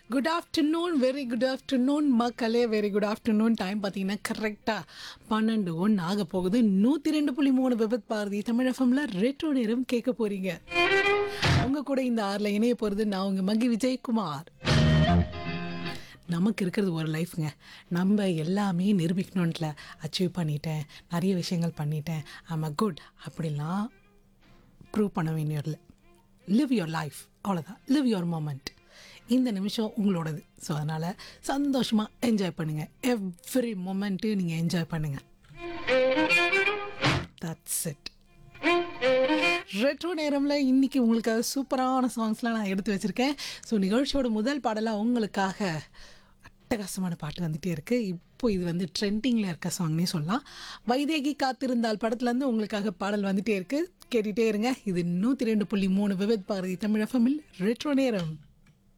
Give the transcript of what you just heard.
good afternoon very good afternoon மக்களே very good afternoon time பார்த்தீங்கன்னா கரெக்டாக பன்னெண்டு ஒன்று ஆக போகுது நூற்றி ரெண்டு புள்ளி மூணு விபத் பாரதி தமிழ் எஃப்எம்ல ரெட்ரோ நேரம் கேட்க போறீங்க உங்க கூட இந்த ஆறில் இணைய போகிறது நான் உங்க மகி விஜயகுமார் நமக்கு இருக்கிறது ஒரு லைஃப்ங்க நம்ம எல்லாமே நிரூபிக்கணுன்ட்ல அச்சீவ் பண்ணிட்டேன் நிறைய விஷயங்கள் பண்ணிட்டேன் ஐம் அ குட் அப்படிலாம் ப்ரூவ் பண்ண வேண்டியதில்ல லிவ் யுவர் லைஃப் அவ்வளோதான் லிவ் யுவர் மொமெண்ட் இந்த நிமிஷம் உங்களோடது ஸோ அதனால் சந்தோஷமாக என்ஜாய் பண்ணுங்கள் எவ்ரி மொமெண்ட்டு நீங்கள் என்ஜாய் பண்ணுங்கள் தட்ஸ் இட் ரெட்ரோ நேரமில் இன்றைக்கி உங்களுக்காக சூப்பரான சாங்ஸ்லாம் நான் எடுத்து வச்சுருக்கேன் ஸோ நிகழ்ச்சியோட முதல் பாடலாக உங்களுக்காக அட்டகாசமான பாட்டு வந்துகிட்டே இருக்குது இப்போ இது வந்து ட்ரெண்டிங்கில் இருக்க சாங்னே சொல்லலாம் வைதேகி காத்திருந்தால் படத்துலேருந்து உங்களுக்காக பாடல் வந்துகிட்டே இருக்குது கேட்டுகிட்டே இருங்க இது நூற்றி ரெண்டு புள்ளி மூணு விவேத் பாரதி தமிழ் எஃப்எம்மில் ரெட்ரோ நேரம்